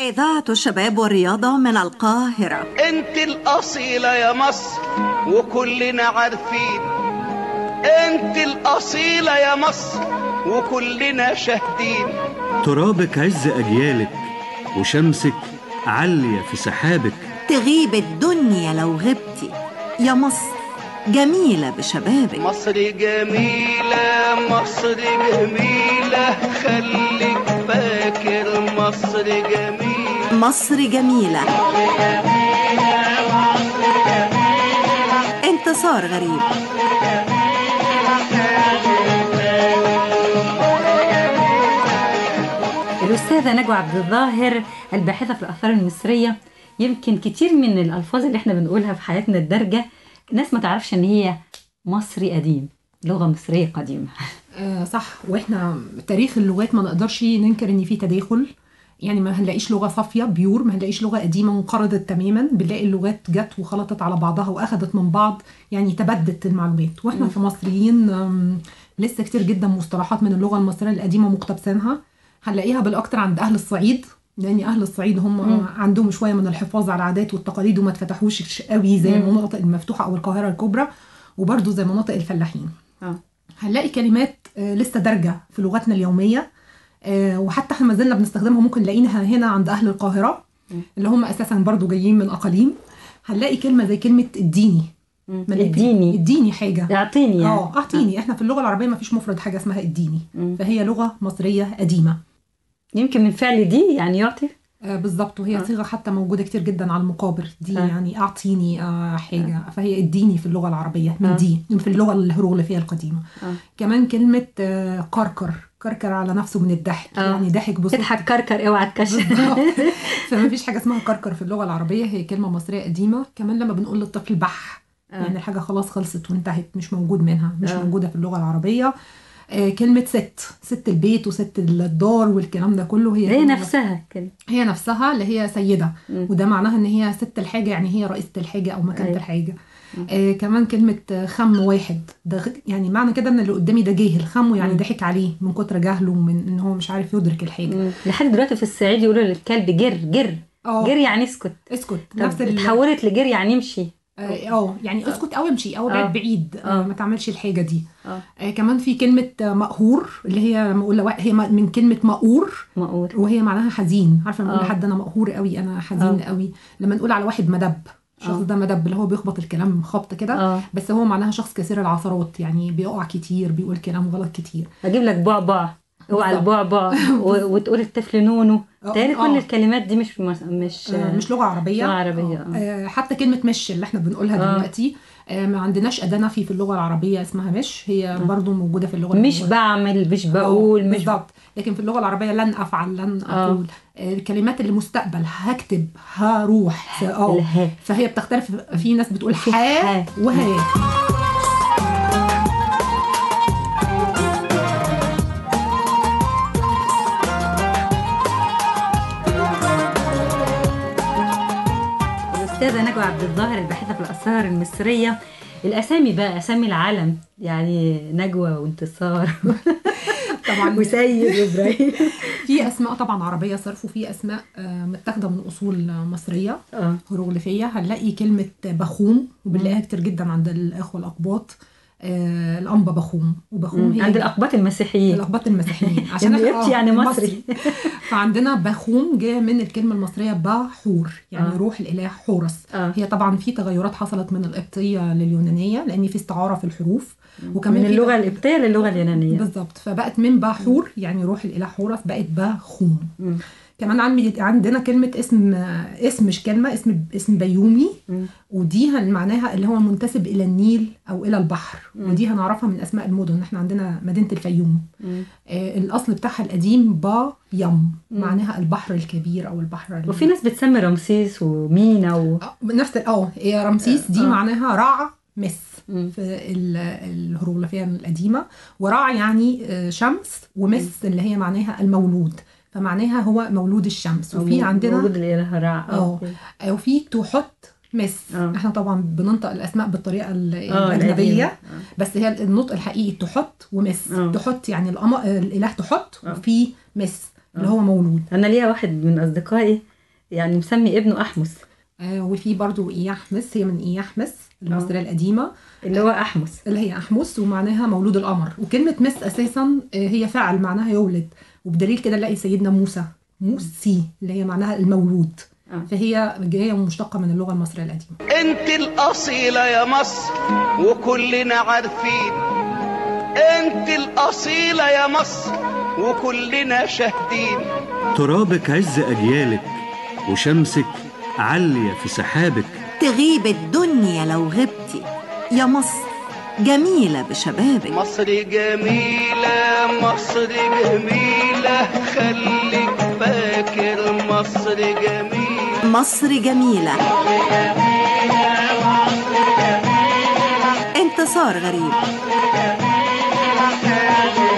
إذاعة الشباب والرياضة من القاهرة انت الاصيلة يا مصر وكلنا عارفين انت الاصيلة يا مصر وكلنا شاهدين ترابك عز أجيالك وشمسك عالية في سحابك تغيب الدنيا لو غبتي يا مصر جميلة بشبابك مصر جميلة مصر جميلة خليك فاكر مصر جميلة مصر جميلة انتصار غريب الأستاذة نجوى عبد الظاهر الباحثة في الآثار المصرية يمكن كتير من الألفاظ اللي احنا بنقولها في حياتنا الدارجة ناس ما تعرفش إن هي مصري قديم لغة مصرية قديمة آه صح واحنا تاريخ اللغات ما نقدرش ننكر ان في تداخل يعني ما هنلاقيش لغه صافيه بيور ما هنلاقيش لغه قديمه انقرضت تماما بنلاقي اللغات جت وخلطت على بعضها واخدت من بعض يعني تبدت المعلومات واحنا في مصريين آم، لسه كتير جدا مصطلحات من اللغه المصريه القديمه مقتبسينها هنلاقيها بالاكتر عند اهل الصعيد لان اهل الصعيد هم عندهم شويه من الحفاظ على العادات والتقاليد وما اتفتحوش قوي زي المناطق المفتوحه او القاهره الكبرى وبرضه زي مناطق الفلاحين اه هنلاقي كلمات آه، لسه دارجه في لغتنا اليوميه آه، وحتى احنا ما زلنا بنستخدمها ممكن نلاقيها هنا عند اهل القاهره اللي هم اساسا برضو جايين من اقاليم هنلاقي كلمه زي كلمه اديني ملاقي اديني اديني حاجه اعطيني يعني اه اعطيني احنا في اللغه العربيه ما فيش مفرد حاجه اسمها اديني فهي لغه مصريه قديمه يمكن من فعل دي يعني يعطي آه بالظبط وهي صيغه حتى موجوده كتير جدا على المقابر دي آه. يعني اعطيني آه حاجه فهي اديني في اللغه العربيه من آه. دي في اللغه الهيروغليفيه القديمه آه. كمان كلمه آه كركر كركر على نفسه من الضحك آه. يعني ضحك بصوت اضحك كركر اوعى تكشف بالظبط. فما فيش حاجه اسمها كركر في اللغه العربيه هي كلمه مصريه قديمه كمان لما بنقول للطفل بح آه. يعني الحاجه خلاص خلصت وانتهت مش موجود منها مش آه. موجوده في اللغه العربيه آه كلمه ست ست البيت وست الدار والكلام ده كله هي هي كلمة- نفسها كده هي نفسها اللي هي سيده مم. وده معناها ان هي ست الحاجه يعني هي رئيسه الحاجه او مكانه أيوة. الحاجه آه كمان كلمه آه، خم واحد ده غ- يعني معنى كده ان اللي قدامي ده جاهل خمه يعني مم. ضحك عليه من كتر جهله ومن ان هو مش عارف يدرك الحاجه مم. لحد دلوقتي في الصعيد يقولوا للكلب جر جر اه جر يعني اسكت اسكت طب نفس ال- اتحولت لجر يعني امشي اه آه، يعني اسكت او امشي او آه. ابعد بعيد آه. آه. ما تعملش الحاجه دي اه آه كمان في كلمه آه، مقهور اللي هي لما اقول لوا- هي م- من كلمه مقور مقور وهي معناها حزين عارفه لما نقول آه. لحد انا مقهور قوي انا حزين آه. قوي لما نقول على واحد مدب الشخص آه. ده مدب اللي هو بيخبط الكلام خبط كده اه بس هو معناها شخص كثير العثرات يعني بيقع كتير بيقول كلام غلط كتير اجيب لك بعبع اوعى بالظبط. البعبع و- وتقول الطفل نونو آه، تاني آه. كل الكلمات دي مش مش مش, آه، مش لغه عربيه لغة عربية، آه. آه، حتى كلمه مش اللي احنا بنقولها آه. دلوقتي آه، ما عندناش اداه نفي في اللغه العربيه اسمها مش هي برضو موجوده في اللغه مش العربية. بعمل مش بقول آه، مش بالظبط لكن في اللغه العربيه لن افعل لن آه. اقول آه، الكلمات اللي مستقبل هكتب هروح اه الها فهي بتختلف في ناس بتقول في ها ها. وها الأستاذة نجوى عبد الظاهر الباحثة في الآثار المصرية الأسامي بقى أسامي العالم يعني نجوى وانتصار طبعا وسيد وإبراهيم في اسماء طبعا عربيه صرف وفي اسماء آه، متاخده من اصول آه، مصريه اه هيروغليفيه هنلاقي كلمه بخوم وبنلاقيها كتير جدا عند الاخوه الاقباط آه، الانبا بخوم وبخوم هي عند الأقباط المسيحيين الاقباط المسيحيين يعني إحنا- يبكي يعني مصري. فعندنا بخوم جاء من الكلمه المصريه باحور يعني آه. روح الاله حورس اه هي طبعا في تغيرات حصلت من القبطيه لليونانيه لان في استعاره في الحروف وكمان من في اللغة القبطية للغة اليونانية بالظبط فبقت من باحور يعني روح الاله حورس بقت باخوم مم. كمان عندي عندنا كلمه اسم اسم مش كلمه اسم اسم بيومي مم. ودي هن- معناها اللي هو منتسب الى النيل او الى البحر مم. ودي هنعرفها من اسماء المدن احنا عندنا مدينه الفيوم مم. آه، الاصل بتاعها القديم با يم مم. معناها البحر الكبير او البحر ال- وفي ناس بتسمي رمسيس ومينا و... آه، نفس ال- اه هي رمسيس دي آه. معناها رع مس مم. في ال- الهيروغليفيه القديمه ورع يعني آه، شمس ومس اللي هي معناها المولود فمعناها هو مولود الشمس وفي عندنا موجود الإله رع اه آه، وفي تحط مس آه. احنا طبعا بننطق الاسماء بالطريقه ال- اه الاجنبيه القديمة. بس هي النطق الحقيقي تحط ومس آه. تحط يعني الأم... الاله تحط آه. وفي مس اللي آه. هو مولود انا ليا واحد من اصدقائي يعني مسمي ابنه احمس آه وفي برضو إياحمس هي من إياحمس المصرية القديمة اللي هو احمس اللي هي أحمس ومعناها مولود القمر وكلمة مس أساسا آه، هي فاعل معناها يولد وبدليل كده نلاقي سيدنا موسى موسي اللي هي معناها المولود آه. فهي جاية مشتقة من اللغة المصرية القديمة انت الاصيلة يا مصر وكلنا عارفين انت الاصيلة يا مصر وكلنا شاهدين ترابك عز أجيالك وشمسك عالية في سحابك تغيب الدنيا لو غبتي يا مصر جميلة بشبابك مصر جميلة مصر جميلة خليك فاكر مصر جميلة مصر جميلة انتصار غريب